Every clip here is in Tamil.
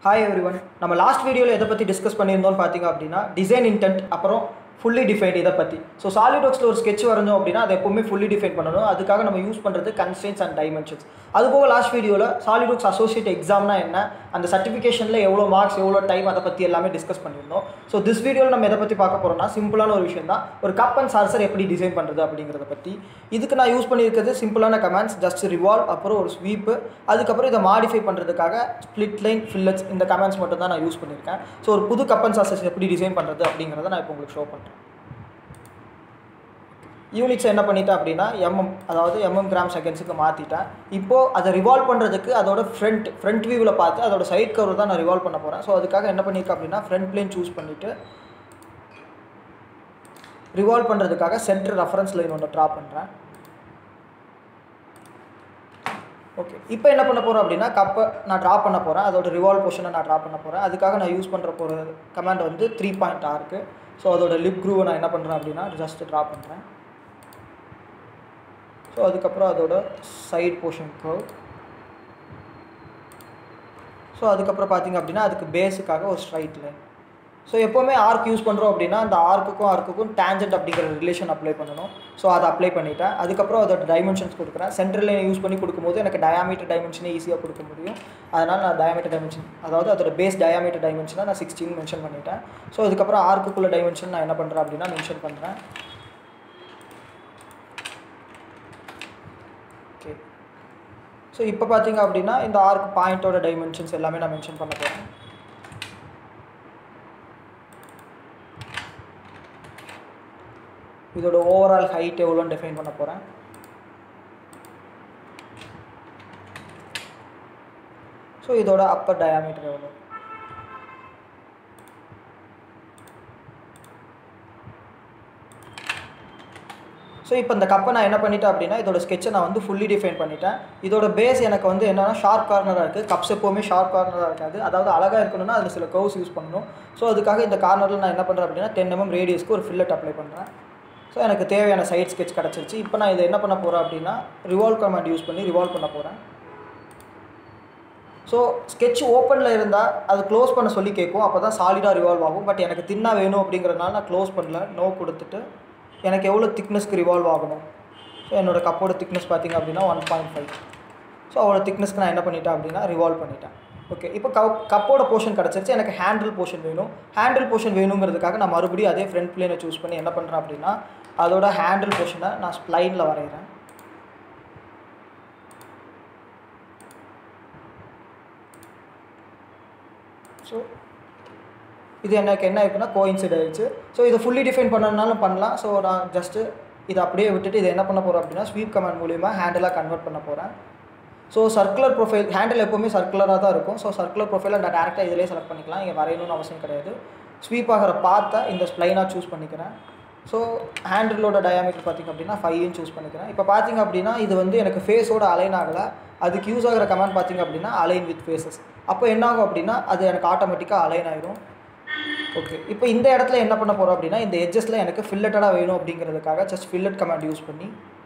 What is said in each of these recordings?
ஹாய் எவ்ரி ஒன் நம்ம லாஸ்ட் வீடியோவில் எதை பற்றி டிஸ்கஸ் பண்ணியிருந்தோம்னு பார்த்தீங்க அப்படின்னா டிசைன் இன்டென்ட் அப்புறம் ஃபுல்லி டிஃபைன்ட் இதை பற்றி ஸோ சாலிடாக்ஸில் ஒரு sketch வரைஞ்சோம் அப்படின்னா அதை எப்பவுமே ஃபுல்லி டிஃபைன் பண்ணணும் அதுக்காக நம்ம யூஸ் பண்ணுறது கன்ஸ்டன்ஸ் அண்ட் டைமென்ஷன்ஸ் அதுபோக லாஸ்ட் வீடியோவில் சாலிடாக்ஸ் அசோசியேட் எக்ஸாம்னா என்ன அந்த சர்டிஃபிகேஷனில் எவ்வளோ மார்க்ஸ் எவ்வளோ டைம் அதை பற்றி எல்லாமே டிஸ்கஸ் பண்ணியிருந்தோம் ஸோ திஸ் வீடியோவில் நம்ம எதை பற்றி பார்க்க போகிறோம்னா சிம்பிளான ஒரு விஷயம் தான் ஒரு கப் அண்ட் சார்சர் எப்படி டிசைன் பண்ணுறது அப்படிங்கிறத பற்றி இதுக்கு நான் யூஸ் பண்ணியிருக்கிறது சிம்பிளான கமெண்ட்ஸ் ஜஸ்ட் ரிவால்வ் அப்புறம் ஒரு ஸ்வீப்பு அதுக்கப்புறம் இதை மாடிஃபை பண்ணுறதுக்காக ஸ்ப்ளிட் லைன் ஃபில்லட்ஸ் இந்த கமெண்ட்ஸ் மட்டும் தான் நான் யூஸ் பண்ணியிருக்கேன் ஸோ ஒரு புது கப் அண்ட் சார்சஸ் எப்படி டிசைன் பண்ணுறது அப்படிங்கிறத நான் இப்போ உங்களுக்கு ஷோ பண்ணுறேன் யூனிட்ஸ் என்ன பண்ணிட்டேன் அப்படின்னா எம்எம் அதாவது எம்எம் கிராம் செகண்ட்ஸுக்கு மாற்றிட்டேன் இப்போது அதை ரிவால்வ் பண்ணுறதுக்கு அதோட ஃப்ரண்ட் ஃப்ரண்ட் வியூவில் பார்த்து அதோட சைட் கவர் தான் நான் ரிவால்வ் பண்ண போகிறேன் ஸோ அதுக்காக என்ன பண்ணியிருக்கேன் அப்படின்னா ஃப்ரண்ட் பிளேன் சூஸ் பண்ணிவிட்டு ரிவால்வ் பண்ணுறதுக்காக சென்டர் ரெஃபரன்ஸ் லைன் ஒன்று ட்ரா பண்ணுறேன் ஓகே இப்போ என்ன பண்ண போகிறோம் அப்படின்னா கப்பை நான் ட்ரா பண்ண போகிறேன் அதோட ரிவால்வ் போர்ஷனை நான் ட்ரா பண்ண போகிறேன் அதுக்காக நான் யூஸ் பண்ணுற போகிற கமாண்ட் வந்து த்ரீ பாயிண்ட் ஆருக்கு ஸோ அதோட லிப் க்ரூவை நான் என்ன பண்ணுறேன் அப்படின்னா ஜஸ்ட் ட்ரா பண்ணுறேன் ஸோ அதுக்கப்புறம் அதோட சைட் போர்ஷன் கர்வ் ஸோ அதுக்கப்புறம் பார்த்தீங்க அப்படின்னா அதுக்கு பேஸுக்காக ஒரு ஸ்ட்ரைட் லைன் ஸோ எப்போவுமே ஆர்க் யூஸ் பண்ணுறோம் அப்படின்னா அந்த ஆர்க்குக்கும் ஆர்க்குக்கும் டேஞ்சன்ட் அப்படிங்கிற ரிலேஷன் அப்ளை பண்ணணும் ஸோ அதை அப்ளை பண்ணிட்டேன் அதுக்கப்புறம் அதோட டைமென்ஷன்ஸ் கொடுக்குறேன் சென்ட்ரல் லைன் யூஸ் பண்ணி கொடுக்கும்போது எனக்கு டயாமீட்டர் டைமென்ஷனே ஈஸியாக கொடுக்க முடியும் அதனால் நான் டயாமீட்டர் டைமென்ஷன் அதாவது அதோட பேஸ் டயாமீட்டர் டைமென்ஷனை நான் சிக்ஸ்டீன் மென்ஷன் பண்ணிட்டேன் ஸோ அதுக்கப்புறம் ஆர்க்குக்குள்ள டைமென்ஷன் நான் என்ன பண்ணுறேன் அப்படின்னா மென்ஷன் பண்ணுறேன் ஓகே ஸோ இப்போ பார்த்தீங்க அப்படின்னா இந்த ஆர்க் பாயிண்ட்டோட டைமென்ஷன்ஸ் எல்லாமே நான் மென்ஷன் பண்ண போகிறேன் இதோட ஓவரால் ஹைட் எவ்வளோன்னு டிஃபைன் பண்ண போகிறேன் ஸோ இதோட அப்பர் டயாமீட்டர் எவ்வளோ ஸோ இப்போ இந்த கப்பை நான் என்ன பண்ணிட்டேன் அப்படின்னா இதோட ஸ்கெட்சை நான் வந்து ஃபுல்லி டிஃபைன் பண்ணிட்டேன் இதோட பேஸ் எனக்கு வந்து என்னென்னா ஷார்ப் கார்னராக இருக்குது கப்ஸ் எப்போவுமே ஷார்ப் கார்னராக இருக்காது அதாவது அழகாக இருக்கணும்னா அதில் சில கர்வ்ஸ் யூஸ் பண்ணணும் ஸோ அதுக்காக இந்த கார்னரில் நான் என்ன பண்ணுறேன் அப்படின்னா டென் எம்எம் ரேடியஸ்க்கு ஒரு ஃபில்லட் அப்ளை பண்ணுறேன் ஸோ எனக்கு தேவையான சைட் ஸ்கெட்ச் கிடச்சிருச்சு இப்போ நான் இதை என்ன பண்ண போகிறேன் அப்படின்னா ரிவால்வ் கமாண்ட் யூஸ் பண்ணி ரிவால்வ் பண்ண போகிறேன் ஸோ ஸ்கெட்ச் ஓப்பனில் இருந்தால் அது க்ளோஸ் பண்ண சொல்லி கேட்கும் அப்போ தான் சாலிடாக ரிவால்வ் ஆகும் பட் எனக்கு தின்னாக வேணும் அப்படிங்கிறதுனால நான் க்ளோஸ் பண்ணல நோ கொடுத்துட்டு எனக்கு எவ்வளோ திக்னஸ்க்கு ரிவால்வ் ஆகணும் ஸோ என்னோடய கப்போட திக்னஸ் பார்த்திங்க அப்படின்னா ஒன் பாயிண்ட் ஃபைவ் ஸோ அவ்வளோ திக்னஸ்க்கு நான் என்ன பண்ணிட்டேன் அப்படின்னா ரிவால்வ் பண்ணிட்டேன் ஓகே இப்போ கப் கப்போட போர்ஷன் கிடச்சிருச்சு எனக்கு ஹேண்டில் போர்ஷன் வேணும் ஹேண்டில் போர்ஷன் வேணுங்கிறதுக்காக நான் மறுபடியும் அதே ஃப்ரண்ட் பிளேனை சூஸ் பண்ணி என்ன பண்ணுறேன் அப்படின்னா அதோட ஹேண்டில் போர்ஷனை நான் ஸ்ப்ளைனில் வரைகிறேன் ஸோ இது எனக்கு என்ன இருக்குன்னா கோயின்சைட் ஆயிடுச்சு ஸோ இதை ஃபுல்லி டிஃபைன் பண்ணனாலும் பண்ணலாம் ஸோ நான் ஜஸ்ட்டு இதை அப்படியே விட்டுட்டு இதை என்ன பண்ண போகிறேன் அப்படின்னா ஸ்வீப் கமாண்ட் மூலிமா ஹேண்டிலாக கன்வெர்ட் பண்ண போகிறேன் ஸோ சர்க்குலர் ப்ரொஃபைல் ஹேண்டில் எப்போவுமே சர்க்குலராக தான் இருக்கும் ஸோ சர்க்குலர் ப்ரொஃபைலை நான் டேரெக்டாக இதிலே செலக்ட் பண்ணிக்கலாம் இங்கே வரையணும்னு அவசியம் கிடையாது ஸ்வீப் ஆகிற பார்த்த இந்த ஸ்ப்ளைனாக சூஸ் பண்ணிக்கிறேன் ஸோ ஹேண்டிலோட டயாமீட்டர் பார்த்திங்க அப்படின்னா ஃபைவ்னு சூஸ் பண்ணிக்கிறேன் இப்போ பார்த்திங்க அப்படின்னா இது வந்து எனக்கு ஃபேஸோட அலைன் ஆகலை அதுக்கு யூஸ் ஆகிற கமெண்ட் பார்த்திங்க அப்படின்னா அலைன் வித் ஃபேஸஸ் அப்போ என்ன ஆகும் அப்படின்னா அது எனக்கு ஆட்டோமேட்டிக்காக அலைன் ஆயிரும் ஓகே இப்போ இந்த இடத்துல என்ன பண்ண போகிறோம் அப்படின்னா இந்த எட்ஜஸில் எனக்கு ஃபில்லட்டடாக வேணும் அப்படிங்கிறதுக்காக ஜஸ்ட் ஃபில்லட் கமாண்ட் யூஸ் பண்ணி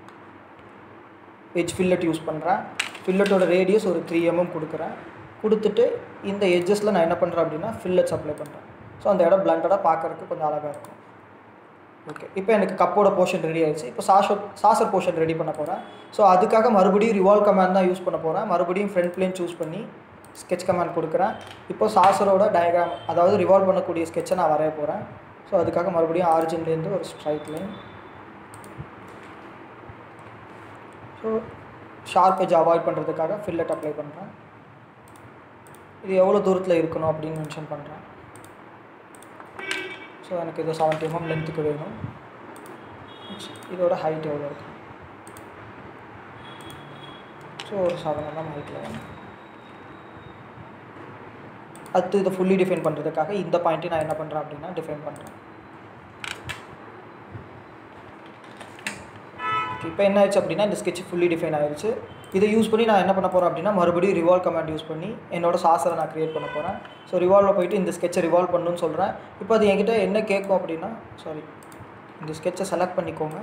எட்ஜ் ஃபில்லட் யூஸ் பண்ணுறேன் ஃபில்லட்டோட ரேடியஸ் ஒரு த்ரீ எம்எம் கொடுக்குறேன் கொடுத்துட்டு இந்த எட்ஜஸில் நான் என்ன பண்ணுறேன் அப்படின்னா ஃபில்லட்ஸ் அப்ளை பண்ணுறேன் ஸோ அந்த இடம் பிளண்டடாக பார்க்குறதுக்கு கொஞ்சம் அழகாக இருக்கும் ஓகே இப்போ எனக்கு கப்போட போர்ஷன் ரெடி ஆயிடுச்சு இப்போ சாஷர் சாசர் போர்ஷன் ரெடி பண்ண போகிறேன் ஸோ அதுக்காக மறுபடியும் ரிவால்வ் கமாண்ட் தான் யூஸ் பண்ண போகிறேன் மறுபடியும் ஃப்ரண்ட் பிளேன் சூஸ் பண்ணி ஸ்கெட்ச் கமாண்ட் கொடுக்குறேன் இப்போ சாசரோட டயக்ராம் அதாவது ரிவால்வ் பண்ணக்கூடிய ஸ்கெட்சை நான் வரைய போகிறேன் ஸோ அதுக்காக மறுபடியும் ஆரிஜின்லேருந்து ஒரு straight line so sharp edge avoid பண்ணுறதுக்காக ஃபில்லட் அப்ளை பண்ணுறேன் இது எவ்வளோ தூரத்தில் இருக்கணும் அப்படின்னு மென்ஷன் பண்ணுறேன் ஸோ எனக்கு இது செவன்ட்டி எம்எம் லென்த்துக்கு வேணும் இதோட ஹைட் எவ்வளோ இருக்குது ஸோ ஒரு செவன் எம்எம் ஹைட்டில் வேணும் அடுத்து இதை ஃபுல்லி டிஃபைன் பண்ணுறதுக்காக இந்த பாயிண்ட்டை நான் என்ன பண்ணுறேன் அப்படின்னா டிஃபைன் பண்ணுறேன் இப்போ என்ன ஆயிடுச்சு அப்படின்னா இந்த ஸ்கெட்ச் ஃபுல்லி டிஃபைன் ஆயிடுச்சு இதை யூஸ் பண்ணி நான் என்ன பண்ண போகிறேன் அப்படின்னா மறுபடியும் ரிவால்வ் கமாண்ட் யூஸ் பண்ணி என்னோட சாசரை நான் க்ரியேட் பண்ண போகிறேன் ஸோ ரிவால்வில் போயிட்டு இந்த ஸ்கெட்சை ரிவால்வ் பண்ணணும்னு சொல்கிறேன் இப்போ அது என்கிட்ட என்ன கேட்கும் அப்படின்னா சாரி இந்த ஸ்கெட்சை செலக்ட் பண்ணிக்கோங்க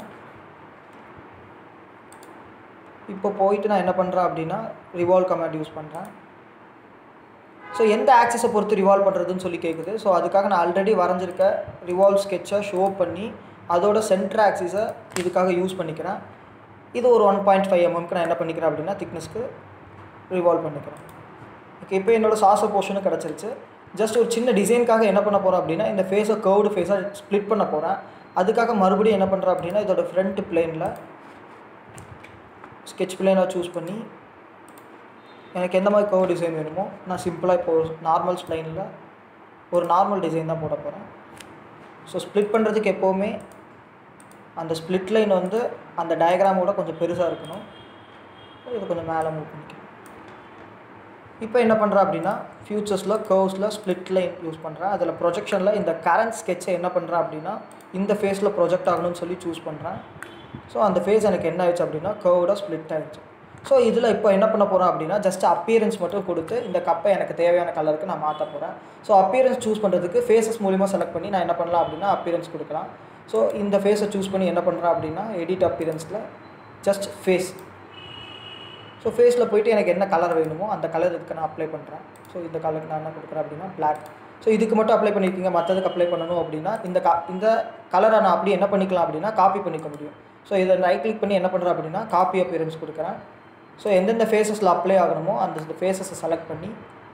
இப்போ போயிட்டு நான் என்ன பண்ணுறேன் அப்படின்னா ரிவால்வ் கமாண்ட் யூஸ் பண்ணுறேன் ஸோ எந்த ஆக்சிஸை பொறுத்து ரிவால்வ் பண்ணுறதுன்னு சொல்லி கேட்குது ஸோ அதுக்காக நான் ஆல்ரெடி வரைஞ்சிருக்க ரிவால்வ் ஸ்கெட்சை ஷோ பண்ணி அதோட சென்டர் ஆக்சிஸை இதுக்காக யூஸ் பண்ணிக்கிறேன் இது ஒரு ஒன் பாயிண்ட் ஃபைவ் எம்எம்க்கு நான் என்ன பண்ணிக்கிறேன் அப்படின்னா திக்னஸ்க்கு ரிவால்வ் பண்ணிக்கிறேன் ஓகே இப்போ என்னோட சாச போர்ஷனும் கிடச்சிருச்சு ஜஸ்ட் ஒரு சின்ன டிசைனுக்காக என்ன பண்ண போகிறேன் அப்படின்னா இந்த ஃபேஸை கர்வ்டு ஃபேஸாக ஸ்ப்ளிட் பண்ண போகிறேன் அதுக்காக மறுபடியும் என்ன பண்ணுறேன் அப்படின்னா இதோட ஃப்ரண்ட் பிளேனில் ஸ்கெட்ச் பிளேனாக சூஸ் பண்ணி எனக்கு எந்த மாதிரி கர்வ் டிசைன் வேணுமோ நான் சிம்பிளாக இப்போ நார்மல் ஸ்ப்ளைனில் ஒரு நார்மல் டிசைன் தான் போட போகிறேன் ஸோ ஸ்ப்ளிட் பண்ணுறதுக்கு எப்போவுமே அந்த ஸ்ப்ளிட் லைன் வந்து அந்த டயக்ராமோட கொஞ்சம் பெருசாக இருக்கணும் இது கொஞ்சம் மேலே மூவ் பண்ணிக்கிறேன் இப்போ என்ன பண்ணுறேன் அப்படின்னா ஃபியூச்சர்ஸில் கர்வ்ஸில் ஸ்ப்ளிட் லைன் யூஸ் பண்ணுறேன் அதில் ப்ரொஜெக்ஷனில் இந்த கரண்ட் ஸ்கெட்சை என்ன பண்ணுறேன் அப்படின்னா இந்த ஃபேஸில் ப்ரொஜெக்ட் ஆகணும்னு சொல்லி சூஸ் பண்ணுறேன் ஸோ அந்த ஃபேஸ் எனக்கு என்ன ஆயிடுச்சு அப்படின்னா கர்வோட ஸ்ப்ளிட் ஆயிடுச்சு ஸோ இதில் இப்போ என்ன பண்ண போகிறோம் அப்படின்னா ஜஸ்ட் அப்பியரன்ஸ் மட்டும் கொடுத்து இந்த கப்பை எனக்கு தேவையான கலருக்கு நான் மாற்ற போகிறேன் ஸோ அப்பியரன்ஸ் சூஸ் பண்ணுறதுக்கு ஃபேஸஸ் மூலிமா செலக்ட் பண்ணி நான் என்ன பண்ணலாம் அப்படின்னா அப்பியரன்ஸ் கொடுக்கலாம் ஸோ இந்த ஃபேஸை சூஸ் பண்ணி என்ன பண்ணுறேன் அப்படின்னா எடிட் அப்பியரன்ஸில் ஜஸ்ட் ஃபேஸ் ஸோ ஃபேஸில் போயிட்டு எனக்கு என்ன கலர் வேணுமோ அந்த கலர் இதுக்கு நான் அப்ளை பண்ணுறேன் ஸோ இந்த கலருக்கு நான் என்ன கொடுக்குறேன் அப்படின்னா பிளாக் ஸோ இதுக்கு மட்டும் அப்ளை பண்ணியிருக்கீங்க மற்றதுக்கு அப்ளை பண்ணணும் அப்படின்னா இந்த கா இந்த கலரை நான் அப்படி என்ன பண்ணிக்கலாம் அப்படின்னா காப்பி பண்ணிக்க முடியும் ஸோ இதை ரைட் கிளிக் பண்ணி என்ன பண்ணுறேன் அப்படின்னா காப்பி அப்பியரன்ஸ் கொடுக்குறேன் ஸோ எந்தெந்த ஃபேஸஸில் அப்ளை ஆகணுமோ அந்த ஃபேஸஸை செலக்ட் பண்ணி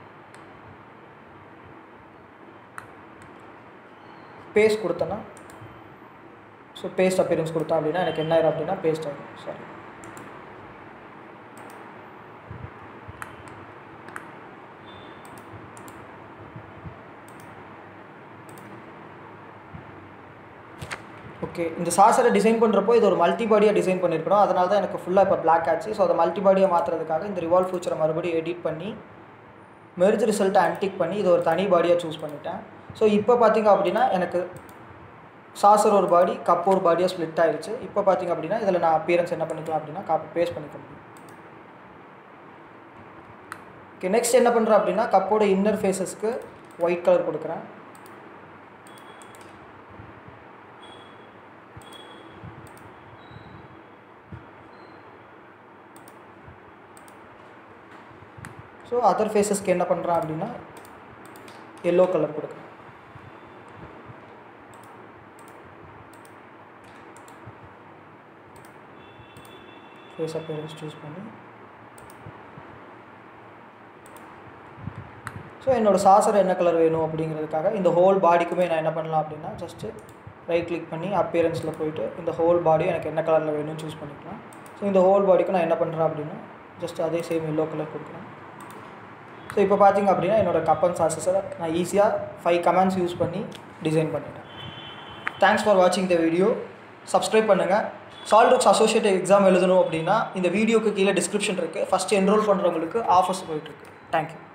பேஸ்ட் கொடுத்தேன்னா ஸோ பேஸ்ட் அப்பியரன்ஸ் கொடுத்தேன் அப்படின்னா எனக்கு என்ன ஆயிரும் அப்படின்னா பேஸ்ட் ஆகும் சாரி ஓகே இந்த சாசரை டிசைன் பண்ணுறப்போ இது ஒரு மல்டி பாடியாக டிசைன் பண்ணியிருக்கிறோம் அதனால தான் எனக்கு ஃபுல்லாக இப்போ பிளாக் ஆச்சு ஸோ அதை மல்டி பாடியாக மாற்றுறதுக்காக இந்த ரிவால்வ் ஃபியூச்சரை மறுபடியும் எடிட் பண்ணி மெர்ஜ் ரிசல்ட்டை அன்டிக் பண்ணி இது ஒரு தனி பாடியாக சூஸ் பண்ணிட்டேன் ஸோ இப்போ பார்த்தீங்க அப்படின்னா எனக்கு சாசர் ஒரு பாடி கப் ஒரு பாடியாக ஸ்ப்ளிட் ஆயிடுச்சு இப்போ பார்த்தீங்க அப்படின்னா இதில் நான் அப்பியரன்ஸ் என்ன பண்ணிக்கலாம் அப்படின்னா காப்பி பேஸ்ட் பண்ணிக்க முடியும் ஓகே நெக்ஸ்ட் என்ன பண்ணுறேன் அப்படின்னா கப்போட இன்னர் ஃபேஸஸ்க்கு ஒயிட் கலர் கொடுக்குறேன் ஸோ அதர் ஃபேஸஸ்க்கு என்ன பண்ணுறேன் அப்படின்னா எல்லோ கலர் கொடுக்குறேன் ஃபேஸ் அப்பியரன்ஸ் சூஸ் பண்ணி ஸோ என்னோடய சாசர் என்ன கலர் வேணும் அப்படிங்கிறதுக்காக இந்த ஹோல் பாடிக்குமே நான் என்ன பண்ணலாம் அப்படின்னா ஜஸ்ட்டு ரைட் கிளிக் பண்ணி அப்பியரன்ஸில் போயிட்டு இந்த ஹோல் பாடி எனக்கு என்ன கலரில் வேணும்னு சூஸ் பண்ணிக்கலாம் ஸோ இந்த ஹோல் பாடிக்கு நான் என்ன பண்ணுறேன் அப்படின்னா ஜஸ்ட் அதே சேம் எல்லோ கலர் கொடுக்குறேன் ஸோ இப்போ பார்த்தீங்க அப்படின்னா என்னோடய கப் அண்ட் சாசஸை நான் ஈஸியாக ஃபைவ் கமெண்ட்ஸ் யூஸ் பண்ணி டிசைன் பண்ணிட்டேன் தேங்க்ஸ் ஃபார் வாட்சிங் த வீடியோ சப்ஸ்கிரைப் பண்ணுங்கள் சால்ட்ருக்ஸ் அசோசியேட் எக்ஸாம் எழுதணும் அப்படின்னா இந்த வீடியோக்கு கீழே டிஸ்கிரிப்ஷன் இருக்குது ஃபஸ்ட்டு என்ரோல் பண்ணுறவங்களுக்கு ஆஃபர்ஸ் போயிட்டுருக்கு தேங்க்யூ